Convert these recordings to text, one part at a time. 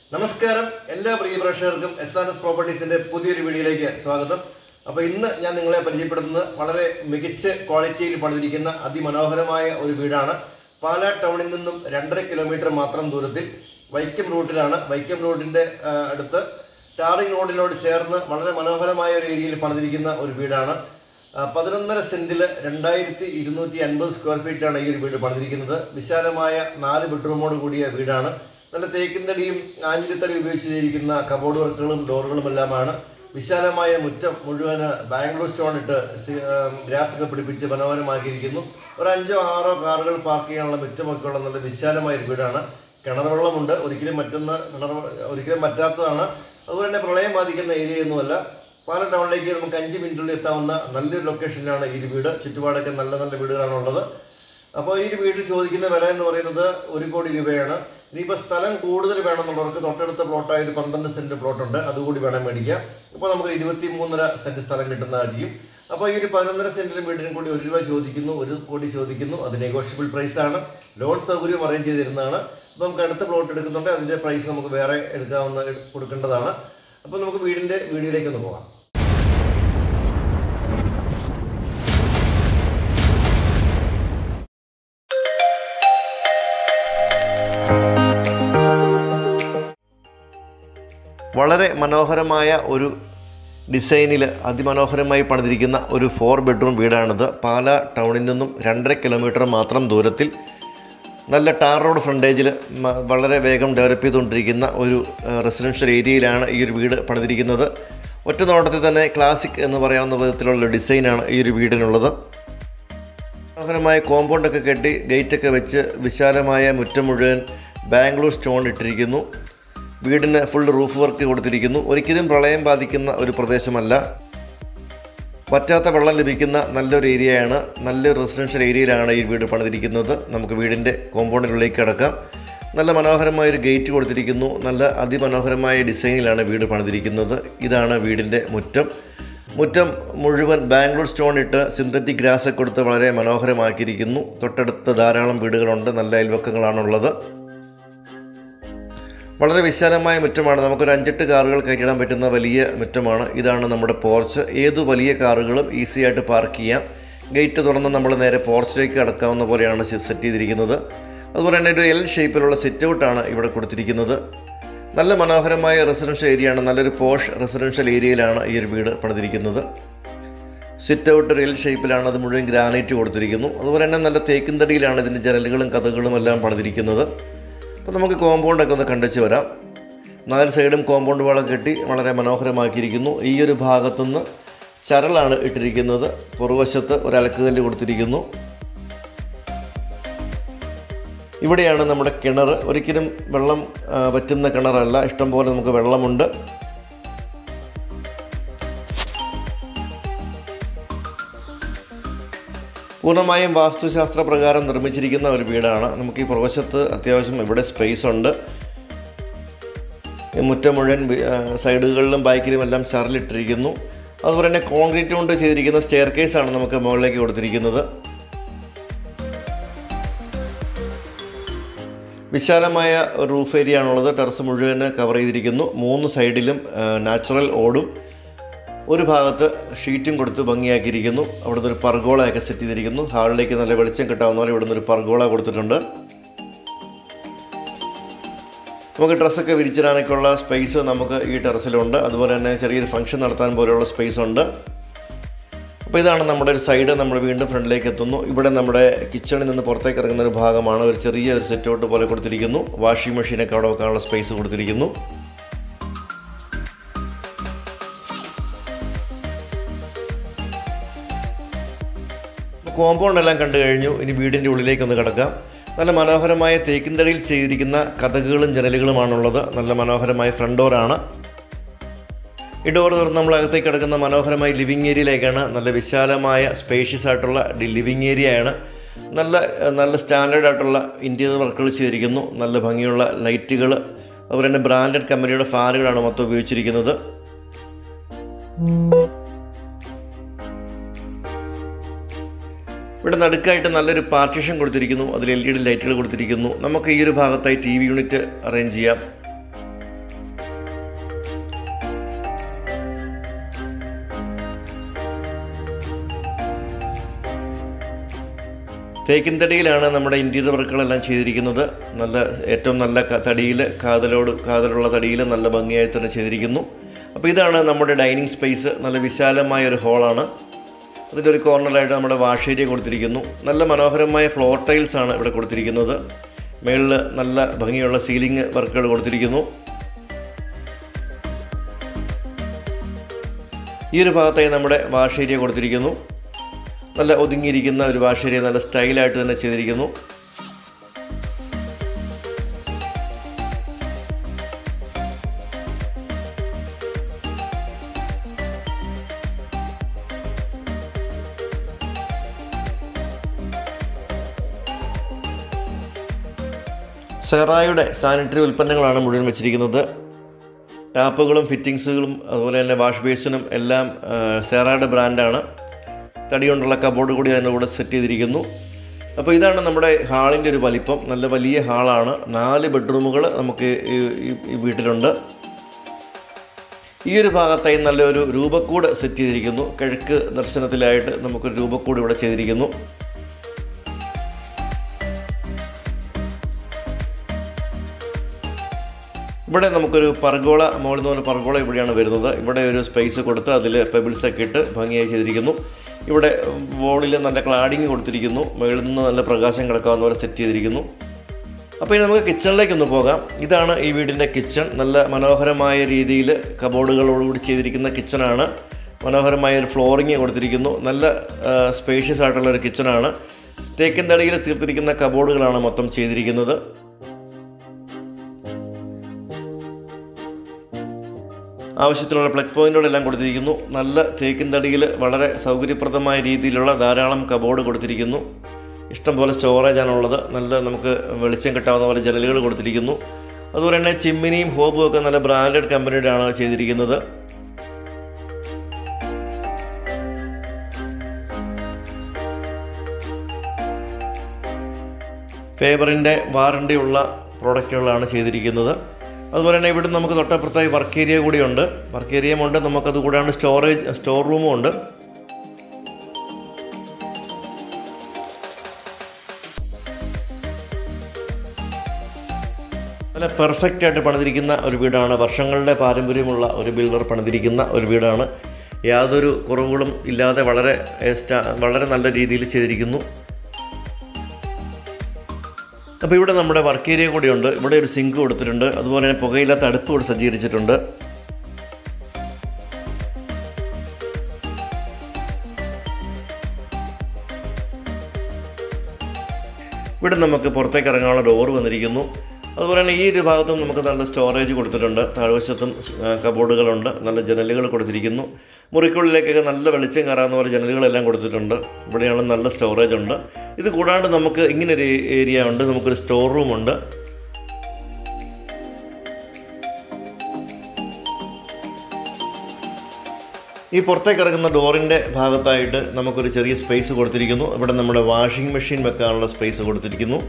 നമസ്കാരം എല്ലാ പ്രിയ പ്രേക്ഷകർക്കും എസ് ആർ എസ് പ്രോപ്പർട്ടീസിന്റെ പുതിയൊരു വീഡിയോയിലേക്ക് സ്വാഗതം അപ്പോൾ ഇന്ന് ഞാൻ നിങ്ങളെ പരിചയപ്പെടുത്തുന്നത് വളരെ മികച്ച ക്വാളിറ്റിയിൽ പണിതിരിക്കുന്ന അതിമനോഹരമായ ഒരു വീടാണ് പാലാ ടൗണിൽ നിന്നും രണ്ടര കിലോമീറ്റർ മാത്രം ദൂരത്തിൽ വൈക്കം റൂട്ടിലാണ് വൈക്കം റോഡിന്റെ ആ, അടുത്ത് ടാറിംഗ് റോഡിനോട് ചേർന്ന് വളരെ മനോഹരമായ ഒരു ഏരിയയിൽ പണിതിരിക്കുന്ന ഒരു വീടാണ് ആ, പതിനൊന്നര സെന്റിൽ രണ്ടായിരത്തി ഇരുന്നൂറ്റി അൻപത് സ്ക്വയർ ഫീറ്റാണ് ഈ ഒരു വീട് പണിതിരിക്കുന്നത് വിശാലമായ നാല് ബെഡ്റൂമോട് കൂടിയ വീടാണ് നല്ല തേക്കിൻതടിയും ആഞ്ഞിലിത്തടി ഉപയോഗിച്ച് ചെയ്തിരിക്കുന്ന കബോർഡ് വർക്കുകളും ഡോറുകളും എല്ലാമാണ് വിശാലമായ മുറ്റം മുഴുവൻ ബാംഗ്ലൂർ സ്റ്റോൺ ഇട്ട് സി- ആ, ഗ്രാസ് ഒക്കെ പിടിപ്പിച്ച് മനോഹരമാക്കിയിരിക്കുന്നു ഒരു അഞ്ചോ ആറോ കാറുകൾ പാർക്ക് ചെയ്യാനുള്ള മുറ്റമൊക്കെ ഉള്ള നല്ല വിശാലമായ ഒരു വീടാണ് കിണർ വെള്ളമുണ്ട് ഒരിക്കലും മറ്റൊന്ന് കിണർ വെ- ഒരിക്കലും പറ്റാത്തതാണ് അതുപോലെ തന്നെ പ്രളയം ബാധിക്കുന്ന ഏരിയയൊന്നുമല്ല പാല ടൗണിലേക്ക് നമുക്ക് അഞ്ച് മിനിറ്റിൽ എത്താവുന്ന നല്ലൊരു ലൊക്കേഷനിലാണ് ഈ ഒരു വീട് ചുറ്റുപാടൊക്കെ നല്ല നല്ല വീടുകളാണ് ഉള്ളത് അപ്പോൾ ഈ ഒരു വീട്ടിൽ ചോദിക്കുന്ന വില എന്ന് പറയുന്നത് ഒരു കോടി രൂപയാണ് ഇനിയിപ്പോൾ സ്ഥലം കൂടുതൽ വേണമെന്നുള്ളവർക്ക് തൊട്ടടുത്ത പ്ലോട്ടായ ഒരു പന്ത്രണ്ട് സെന്റ് പ്ലോട്ട് ഉണ്ട് അതുകൂടി വേണം മേടിക്കാം അപ്പോൾ നമുക്ക് ഇരുപത്തി മൂന്നര സെന്റ് സ്ഥലം കിട്ടുന്നതായിരിക്കും അപ്പോൾ ഈ ഒരു പതിനൊന്നര സെന്റിന് വീടിനും കൂടി ഒരു രൂപ ചോദിക്കുന്നു ഒരു കോടി ചോദിക്കുന്നു അത് നെഗോഷ്യബിൾ പ്രൈസ് ആണ് ലോൺ സൗകര്യം അറേഞ്ച് ചെയ്ത് തരുന്നതാണ് അപ്പോൾ നമുക്ക് അടുത്ത പ്ലോട്ട് എടുക്കുന്നുണ്ട് അതിന്റെ പ്രൈസ് നമുക്ക് വേറെ എടുക്കാവുന്ന കൊടുക്കേണ്ടതാണ് അപ്പോൾ നമുക്ക് വീടിന്റെ വീഡിയോയിലേക്ക് ഒന്ന് പോകാം വളരെ മനോഹരമായ ഒരു ഡിസൈനിൽ അതിമനോഹരമായി പണിതിരിക്കുന്ന ഒരു ഫോർ ബെഡ്റൂം വീടാണിത് പാല ടൗണിൽ നിന്നും രണ്ടര കിലോമീറ്റർ മാത്രം ദൂരത്തിൽ നല്ല ടാർ റോഡ് ഫ്രണ്ടേജിൽ മ- വളരെ വേഗം ഡെവലപ്പ് ചെയ്തുകൊണ്ടിരിക്കുന്ന ഒരു റെസിഡൻഷ്യൽ ഏരിയയിലാണ് ഈ ഒരു വീട് പണിതിരിക്കുന്നത് ഒറ്റ നോട്ടത്തിൽ തന്നെ ക്ലാസിക് എന്ന് പറയാവുന്ന വിധത്തിലുള്ള ഡിസൈനാണ് ഈ ഒരു വീടിനുള്ളത് മനോഹരമായ കോമ്പൗണ്ടൊക്കെ കെട്ടി ഗേറ്റൊക്കെ വെച്ച് വിശാലമായ മുറ്റം മുഴുവൻ ബാംഗ്ലൂർ സ്റ്റോൺ ഇട്ടിരിക്കുന്നു വീടിന് ഫുൾ റൂഫ് വർക്ക് കൊടുത്തിരിക്കുന്നു ഒരിക്കലും പ്രളയം ബാധിക്കുന്ന ഒരു പ്രദേശമല്ല വറ്റാത്ത വെള്ളം ലഭിക്കുന്ന നല്ലൊരു ഏരിയയാണ് നല്ലൊരു റെസിഡൻഷ്യൽ ഏരിയയിലാണ് ഈ വീട് പണിതിരിക്കുന്നത് നമുക്ക് വീടിൻ്റെ കോമ്പൗണ്ടിനുള്ളിലേക്ക് കിടക്കാം നല്ല മനോഹരമായ ഒരു ഗേറ്റ് കൊടുത്തിരിക്കുന്നു നല്ല അതിമനോഹരമായ ഡിസൈനിലാണ് വീട് പണിതിരിക്കുന്നത് ഇതാണ് വീടിൻ്റെ മുറ്റം മുറ്റം മുഴുവൻ ബാംഗ്ലൂർ സ്റ്റോൺ ഇട്ട് സിന്തറ്റിക് ഗ്രാസ് ഒക്കെ കൊടുത്ത് വളരെ മനോഹരമാക്കിയിരിക്കുന്നു തൊട്ടടുത്ത് ധാരാളം വീടുകളുണ്ട് നല്ല അയൽവക്കങ്ങളാണുള്ളത് വളരെ വിശാലമായ മുറ്റമാണ് നമുക്കൊരു അഞ്ചെട്ട് കാറുകൾ കയറ്റിടാൻ പറ്റുന്ന വലിയ മുറ്റമാണ് ഇതാണ് നമ്മുടെ പോർച്ച് ഏതു വലിയ കാറുകളും ഈസി ആയിട്ട് പാർക്ക് ചെയ്യാം ഗേറ്റ് തുറന്ന് നമ്മൾ നേരെ പോർച്ചിലേക്ക് കടക്കാവുന്ന പോലെയാണ് സെ- സെറ്റ് ചെയ്തിരിക്കുന്നത് അതുപോലെ തന്നെ ഒരു എൽ ഷേപ്പിലുള്ള സിറ്റ് ഔട്ടാണ് ഇവിടെ കൊടുത്തിരിക്കുന്നത് നല്ല മനോഹരമായ റെസിഡൻഷ്യൽ ഏരിയയാണ് നല്ലൊരു പോഷ് റെസിഡൻഷ്യൽ ഏരിയയിലാണ് ഈ ഒരു വീട് പണിതിരിക്കുന്നത് സിറ്റ് ഔട്ട് ഒരു എൽ ഷേപ്പിലാണ് അത് മുഴുവൻ ഗ്രാനൈറ്റ് കൊടുത്തിരിക്കുന്നു അതുപോലെ തന്നെ നല്ല തേക്കിൻ തടിയിലാണ് ഇതിൻ്റെ ജനലുകളും കഥകളും എല്ലാം പണിതിരിക്കുന്നത് അപ്പോൾ നമുക്ക് കോമ്പൗണ്ടൊക്കെ ഒന്ന് കണ്ടുവച്ച് വരാം നാല് സൈഡും കോമ്പൗണ്ട് വാളം കെട്ടി വളരെ മനോഹരമാക്കിയിരിക്കുന്നു ഈ ഒരു ഭാഗത്തുനിന്ന് ചരലാണ് ഇട്ടിരിക്കുന്നത് പുറവശത്ത് ഒരു അലക്കുകല്ല് കൊടുത്തിരിക്കുന്നു ഇവിടെയാണ് നമ്മുടെ കിണർ ഒരിക്കലും വെള്ളം ആ, വറ്റുന്ന കിണറല്ല ഇഷ്ടംപോലെ നമുക്ക് വെള്ളമുണ്ട് പൂർണ്ണമായും വാസ്തുശാസ്ത്ര പ്രകാരം നിർമ്മിച്ചിരിക്കുന്ന ഒരു വീടാണ് നമുക്ക് ഈ പ്രവശത്ത് അത്യാവശ്യം ഇവിടെ സ്പേസ് ഉണ്ട് ഈ മുറ്റം മുഴുവൻ വി- ആ, സൈഡുകളിലും ബാക്കിലും എല്ലാം ചരലിട്ടിരിക്കുന്നു അതുപോലെ തന്നെ കോൺക്രീറ്റ് കൊണ്ട് ചെയ്തിരിക്കുന്ന സ്റ്റെയർ കേസാണ് നമുക്ക് മുകളിലേക്ക് കൊടുത്തിരിക്കുന്നത് വിശാലമായ ഒരു റൂഫ് ഏരിയ ആണുള്ളത് ടെറസ് മുഴുവൻ കവർ ചെയ്തിരിക്കുന്നു മൂന്ന് സൈഡിലും ആ, നാച്ചുറൽ ഓടും ഒരു ഭാഗത്ത് ഷീറ്റും കൊടുത്ത് ഭംഗിയാക്കിയിരിക്കുന്നു അവിടുന്ന് ഒരു പർഗോളയൊക്കെ സെറ്റ് ചെയ്തിരിക്കുന്നു ഹാളിലേക്ക് നല്ല വെളിച്ചം കിട്ടാവുന്ന പോലെ ഇവിടുന്ന് ഒരു പർഗോള കൊടുത്തിട്ടുണ്ട് നമുക്ക് ഡ്രസ്സൊക്കെ വിരിച്ചിടാനൊക്കെ ഉള്ള സ്പേസ് നമുക്ക് ഈ ടെറസിലുണ്ട് അതുപോലെ തന്നെ ചെറിയൊരു ഫംഗ്ഷൻ നടത്താൻ പോലെയുള്ള സ്പേസ് ഉണ്ട് അപ്പോൾ ഇതാണ് നമ്മുടെ ഒരു സൈഡ് നമ്മൾ വീണ്ടും ഫ്രണ്ടിലേക്ക് എത്തുന്നു ഇവിടെ നമ്മുടെ കിച്ചണിൽ നിന്ന് പുറത്തേക്ക് ഇറങ്ങുന്ന ഒരു ഭാഗമാണ് ഒരു ചെറിയ ഒരു സെറ്റ് ഔട്ട് പോലെ കൊടുത്തിരിക്കുന്നു വാഷിംഗ് മെഷീനൊക്കെ അവിടെ വെക്കാനുള്ള സ്പേസ് കൊടുത്തിരിക്കുന്നു കോമ്പൗണ്ട് എല്ലാം കണ്ടു കഴിഞ്ഞു ഇനി വീടിൻ്റെ ഉള്ളിലേക്ക് ഒന്ന് കിടക്കാം നല്ല മനോഹരമായ തേക്കിൻതടിയിൽ ചെയ്തിരിക്കുന്ന കഥകുകളും ജനലുകളുമാണുള്ളത് നല്ല മനോഹരമായ ഫ്രണ്ട് ഡോറാണ് ഈ ഡോർ തുറന്ന് നമ്മൾ അകത്തേക്ക് കിടക്കുന്ന മനോഹരമായ ലിവിങ് ഏരിയയിലേക്കാണ് നല്ല വിശാലമായ സ്പേഷ്യസ് ആയിട്ടുള്ള ലിവിങ് ഏരിയയാണ് നല്ല നല്ല സ്റ്റാൻഡേർഡ് ആയിട്ടുള്ള ഇൻറ്റീരിയർ വർക്കുകൾ ചെയ്തിരിക്കുന്നു നല്ല ഭംഗിയുള്ള ലൈറ്റുകൾ അതുപോലെ തന്നെ ബ്രാൻഡഡ് കമ്പനിയുടെ ഫാനുകളാണ് മൊത്തം ഉപയോഗിച്ചിരിക്കുന്നത് ഇവിടെ നടുക്കായിട്ട് നല്ലൊരു പാർട്ടീഷൻ കൊടുത്തിരിക്കുന്നു അതിൽ എൽ ഇ ഡി ലൈറ്റുകൾ കൊടുത്തിരിക്കുന്നു നമുക്ക് ഈ ഒരു ഭാഗത്തായി ടി വി യൂണിറ്റ് അറേഞ്ച് ചെയ്യാം തേക്കിൻ തടിയിലാണ് നമ്മുടെ ഇൻറ്റീരിയർ വർക്കുകളെല്ലാം ചെയ്തിരിക്കുന്നത് നല്ല ഏറ്റവും നല്ല ക- തടിയിൽ കാതലോട് കാതലുള്ള തടിയിൽ നല്ല ഭംഗിയായി തന്നെ ചെയ്തിരിക്കുന്നു അപ്പോൾ ഇതാണ് നമ്മുടെ ഡൈനിങ് സ്പേസ് നല്ല വിശാലമായ ഒരു ഹോളാണ് അതിൻ്റെ ഒരു കോർണറായിട്ട് നമ്മുടെ വാഷ് ഏരിയ കൊടുത്തിരിക്കുന്നു നല്ല മനോഹരമായ ഫ്ലോർ ടൈൽസ് ആണ് ഇവിടെ കൊടുത്തിരിക്കുന്നത് മേളിൽ നല്ല ഭംഗിയുള്ള സീലിംഗ് വർക്കുകൾ കൊടുത്തിരിക്കുന്നു ഈ ഒരു ഭാഗത്തായി നമ്മുടെ വാഷ് ഏരിയ കൊടുത്തിരിക്കുന്നു നല്ല ഒതുങ്ങിയിരിക്കുന്ന ഒരു വാഷ് ഏരിയ നല്ല സ്റ്റൈലായിട്ട് തന്നെ ചെയ്തിരിക്കുന്നു സെറായുടെ സാനിറ്ററി ഉൽപ്പന്നങ്ങളാണ് മുഴുവൻ വെച്ചിരിക്കുന്നത് ടാപ്പുകളും ഫിറ്റിങ്സുകളും അതുപോലെ തന്നെ വാഷ് ബേസിനും എല്ലാം ആ, സെറായുടെ ബ്രാൻഡാണ് തടി കൊണ്ടുള്ള കബോർഡ് കൂടി അതിൻ്റെ കൂടെ സെറ്റ് ചെയ്തിരിക്കുന്നു അപ്പോൾ ഇതാണ് നമ്മുടെ ഹാളിൻ്റെ ഒരു വലിപ്പം നല്ല വലിയ ഹാളാണ് നാല് ബെഡ്റൂമുകൾ നമുക്ക് ഈ- ഈ- ഈ വീട്ടിലുണ്ട് ഈ ഒരു ഭാഗത്തായി നല്ലൊരു രൂപക്കൂട് സെറ്റ് ചെയ്തിരിക്കുന്നു കിഴക്ക് ദർശനത്തിലായിട്ട് നമുക്കൊരു രൂപക്കൂട് ഇവിടെ ചെയ്തിരിക്കുന്നു ഇവിടെ നമുക്കൊരു പർഗോള മുകളിൽ നിന്ന് ഒരു പർഗോള ഇവിടെയാണ് വരുന്നത് ഇവിടെ ഒരു സ്പേസ് കൊടുത്ത് അതിൽ പെബിൾസ് ഒക്കെ ഇട്ട് ഭംഗിയായി ചെയ്തിരിക്കുന്നു ഇവിടെ വോളിൽ നല്ല ക്ലാഡിങ് കൊടുത്തിരിക്കുന്നു മുകളിൽ നിന്ന് നല്ല പ്രകാശം കിടക്കാവുന്ന പോലെ സെറ്റ് ചെയ്തിരിക്കുന്നു അപ്പോൾ ഇനി നമുക്ക് കിച്ചണിലേക്കൊന്ന് പോകാം ഇതാണ് ഈ വീടിൻ്റെ കിച്ചൺ നല്ല മനോഹരമായ രീതിയിൽ കബോർഡുകളോടുകൂടി ചെയ്തിരിക്കുന്ന കിച്ചണാണ് മനോഹരമായ ഒരു ഫ്ലോറിങ് കൊടുത്തിരിക്കുന്നു നല്ല സ്പേഷ്യസ് ആയിട്ടുള്ള ഒരു കിച്ചണാണ് തേക്കിൻ തടിയിൽ തീർത്തിരിക്കുന്ന കബോർഡുകളാണ് മൊത്തം ചെയ്തിരിക്കുന്നത് ആവശ്യത്തിനുള്ള പ്ലഗ് പോയിന്റുകളെല്ലാം കൊടുത്തിരിക്കുന്നു നല്ല തേക്കിൻ തടിയിൽ വളരെ സൗകര്യപ്രദമായ രീതിയിലുള്ള ധാരാളം കബോർഡ് കൊടുത്തിരിക്കുന്നു ഇഷ്ടംപോലെ സ്റ്റോറേജാണുള്ളത് നല്ല നമുക്ക് വെളിച്ചം കിട്ടാവുന്ന പോലെ ജനലുകൾ കൊടുത്തിരിക്കുന്നു അതുപോലെ തന്നെ ചിമ്മിനിയും ഹോബും ഒക്കെ നല്ല ബ്രാൻഡഡ് കമ്പനിയുടെ ആണ് ചെയ്തിരിക്കുന്നത് ഫേബറിൻ്റെ വാറണ്ടി ഉള്ള പ്രോഡക്റ്റുകളാണ് ചെയ്തിരിക്കുന്നത് അതുപോലെ തന്നെ ഇവിടെ നമുക്ക് തൊട്ടപ്പുറത്തായി വർക്ക് ഏരിയ കൂടിയുണ്ട് വർക്ക് ഏരിയയും ഉണ്ട് നമുക്കത് കൂടാണ്ട് സ്റ്റോറേജ് സ്റ്റോർ റൂമും ഉണ്ട് നല്ല പെർഫെക്റ്റ് ആയിട്ട് പണിതിരിക്കുന്ന ഒരു വീടാണ് വർഷങ്ങളുടെ പാരമ്പര്യമുള്ള ഒരു ബിൽഡർ പണിതിരിക്കുന്ന ഒരു വീടാണ് യാതൊരു കുറവുകളും ഇല്ലാതെ വളരെ ഏ, സ്റ്റാ- വളരെ നല്ല രീതിയിൽ ചെയ്തിരിക്കുന്നു അപ്പോൾ ഇവിടെ നമ്മുടെ വർക്ക് ഏരിയ കൂടിയുണ്ട് ഇവിടെ ഒരു സിങ്ക് കൊടുത്തിട്ടുണ്ട് അതുപോലെ തന്നെ പുകയില്ലാത്ത അടുപ്പ് ഇവിടെ സജ്ജീകരിച്ചിട്ടുണ്ട് ഇവിടെ നമുക്ക് പുറത്തേക്ക് ഇറങ്ങാനുള്ള ഡോർ വന്നിരിക്കുന്നു അതുപോലെ തന്നെ ഈ ഒരു ഭാഗത്തും നമുക്ക് നല്ല സ്റ്റോറേജ് കൊടുത്തിട്ടുണ്ട് താഴ്വശത്തും ആ, കബോർഡുകളുണ്ട് നല്ല ജനലുകൾ കൊടുത്തിരിക്കുന്നു മുറിക്കുള്ളിലേക്കൊക്കെ നല്ല വെളിച്ചം കയറാവുന്ന പോലെ ജനലുകളെല്ലാം കൊടുത്തിട്ടുണ്ട് ഇവിടെയാണ് നല്ല സ്റ്റോറേജ് ഉണ്ട് ഇത് കൂടാണ്ട് നമുക്ക് ഇങ്ങനൊരു ഏരിയ ഉണ്ട് നമുക്കൊരു സ്റ്റോർ റൂമുണ്ട് ഈ പുറത്തേക്ക് ഇറങ്ങുന്ന ഡോറിൻ്റെ ഭാഗത്തായിട്ട് നമുക്കൊരു ചെറിയ സ്പേസ് കൊടുത്തിരിക്കുന്നു ഇവിടെ നമ്മുടെ വാഷിംഗ് മെഷീൻ വെക്കാനുള്ള സ്പേസ് കൊടുത്തിരിക്കുന്നു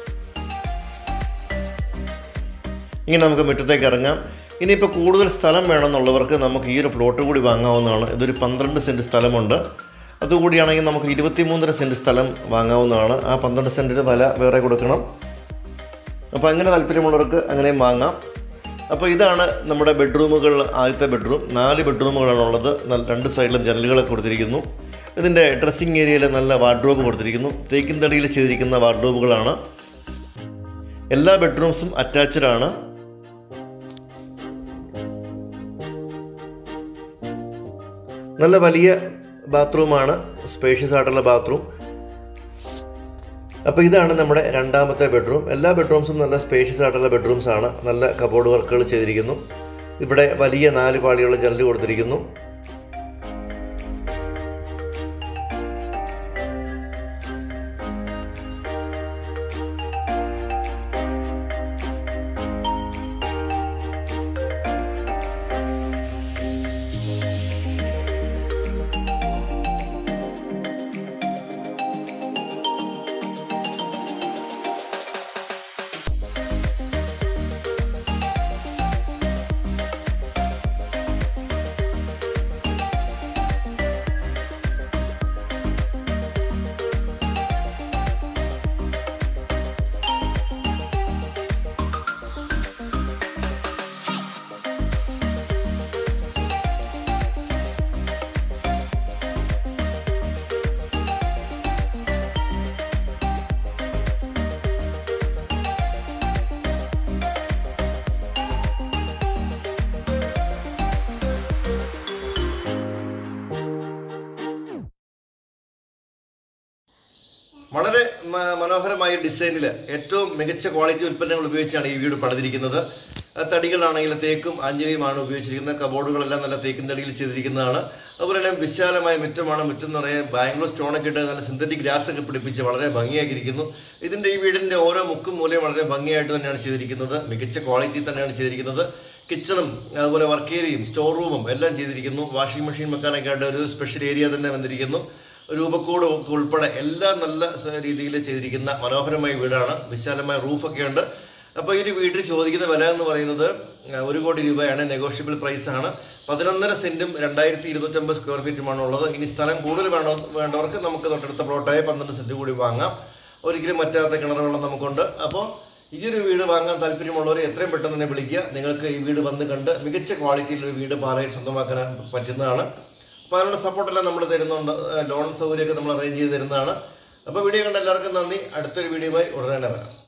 ഇങ്ങനെ നമുക്ക് മുറ്റത്തേക്ക് ഇറങ്ങാം ഇനിയിപ്പോൾ കൂടുതൽ സ്ഥലം വേണമെന്നുള്ളവർക്ക് നമുക്ക് ഈ ഒരു പ്ലോട്ട് കൂടി വാങ്ങാവുന്നതാണ് ഇതൊരു പന്ത്രണ്ട് സെൻറ്റ് സ്ഥലമുണ്ട് അതുകൂടിയാണെങ്കിൽ നമുക്ക് ഇരുപത്തിമൂന്നര സെൻറ്റ് സ്ഥലം വാങ്ങാവുന്നതാണ് ആ പന്ത്രണ്ട് സെൻറ്റിന് വില വേറെ കൊടുക്കണം അപ്പോൾ അങ്ങനെ താല്പര്യമുള്ളവർക്ക് അങ്ങനെയും വാങ്ങാം അപ്പോൾ ഇതാണ് നമ്മുടെ ബെഡ്റൂമുകൾ ആദ്യത്തെ ബെഡ്റൂം നാല് ബെഡ്റൂമുകളാണുള്ളത് നല്ല രണ്ട് സൈഡിലും ജനലുകളൊക്കെ കൊടുത്തിരിക്കുന്നു ഇതിൻ്റെ ഡ്രസ്സിങ് ഏരിയയിൽ നല്ല വാർഡ്രോബ് കൊടുത്തിരിക്കുന്നു തേക്കിൻ തടിയിൽ ചെയ്തിരിക്കുന്ന വാർഡ്രോബുകളാണ് എല്ലാ ബെഡ്റൂംസും അറ്റാച്ച്ഡ് ആണ് നല്ല വലിയ ബാത്റൂമാണ് സ്പേഷ്യസ് ആയിട്ടുള്ള ബാത്റൂം അപ്പോൾ ഇതാണ് നമ്മുടെ രണ്ടാമത്തെ ബെഡ്റൂം എല്ലാ ബെഡ്റൂംസും നല്ല സ്പേഷ്യസ് ആയിട്ടുള്ള ബെഡ്റൂംസ് ആണ് നല്ല കബോർഡ് വർക്കുകൾ ചെയ്തിരിക്കുന്നു ഇവിടെ വലിയ നാല് പാളിയുള്ള ജനൽ കൊടുത്തിരിക്കുന്നു വളരെ മ- മനോഹരമായ ഡിസൈനിൽ ഏറ്റവും മികച്ച ക്വാളിറ്റി ഉൽപ്പന്നങ്ങൾ ഉപയോഗിച്ചാണ് ഈ വീട് പണിതിരിക്കുന്നത് ആ തടികളാണെങ്കിൽ തേക്കും ആഞ്ജലിയുമാണ് ഉപയോഗിച്ചിരിക്കുന്നത് കബോർഡുകളെല്ലാം നല്ല തേക്കും തടിയിൽ ചെയ്തിരിക്കുന്നതാണ് അതുപോലെ തന്നെ വിശാലമായ മുറ്റമാണ് മുറ്റം നിറയെ ബാംഗ്ലൂർ സ്റ്റോണൊക്കെ ഇട്ട് നല്ല സിന്തറ്റിക് ഗ്രാസ് ഒക്കെ പിടിപ്പിച്ച് വളരെ ഭംഗിയാക്കിയിരിക്കുന്നു ഇതിൻ്റെ ഈ വീടിൻ്റെ ഓരോ മുക്കും മൂലയും വളരെ ഭംഗിയായിട്ട് തന്നെയാണ് ചെയ്തിരിക്കുന്നത് മികച്ച ക്വാളിറ്റി തന്നെയാണ് ചെയ്തിരിക്കുന്നത് കിച്ചണും അതുപോലെ വർക്ക് ഏരിയയും സ്റ്റോർ റൂമും എല്ലാം ചെയ്തിരിക്കുന്നു വാഷിംഗ് മെഷീൻ വെക്കാനൊക്കെ ആയിട്ട് ഒരു സ്പെഷ്യൽ ഏരിയ തന്നെ വന്നിരിക്കുന്നു രൂപക്കോട് ഒക്കെ ഉൾപ്പെടെ എല്ലാം നല്ല സ- രീതിയിൽ ചെയ്തിരിക്കുന്ന മനോഹരമായ വീടാണ് വിശാലമായ റൂഫൊക്കെ ഉണ്ട് അപ്പോൾ ഈ ഒരു വീട്ടിൽ ചോദിക്കുന്ന വില എന്ന് പറയുന്നത് ആ, ഒരു കോടി രൂപയാണ് നെഗോഷ്യബിൾ പ്രൈസ് ആണ് പതിനൊന്നര സെന്റും രണ്ടായിരത്തി ഇരുന്നൂറ്റമ്പത് സ്ക്വയർ ഫീറ്റുമാണ് ഉള്ളത് ഇനി സ്ഥലം കൂടുതൽ വേണോ വേണ്ടവർക്ക് നമുക്ക് തൊട്ടടുത്ത പ്ലോട്ടായ പന്ത്രണ്ട് സെന്റ് കൂടി വാങ്ങാം ഒരിക്കലും മറ്റാത്ത കിണർ വെള്ളം നമുക്കുണ്ട് അപ്പോൾ ഈ ഒരു വീട് വാങ്ങാൻ താല്പര്യമുള്ളവർ എത്രയും പെട്ടെന്ന് തന്നെ വിളിക്കുക നിങ്ങൾക്ക് ഈ വീട് വന്ന് കണ്ട് മികച്ച ക്വാളിറ്റിയിലൊരു വീട് പാറയിൽ സ്വന്തമാക്കാൻ പറ്റുന്നതാണ് അപ്പോൾ അതിനുള്ള സപ്പോർട്ടെല്ലാം നമ്മൾ തരുന്നുണ്ട് ലോൺ സൗകര്യമൊക്കെ നമ്മൾ അറേഞ്ച് ചെയ്ത് തരുന്നതാണ് അപ്പോൾ വീഡിയോ കണ്ട എല്ലാവർക്കും നന്ദി അടുത്തൊരു വീഡിയോയുമായി ഉടനെ തന്നെ വരാം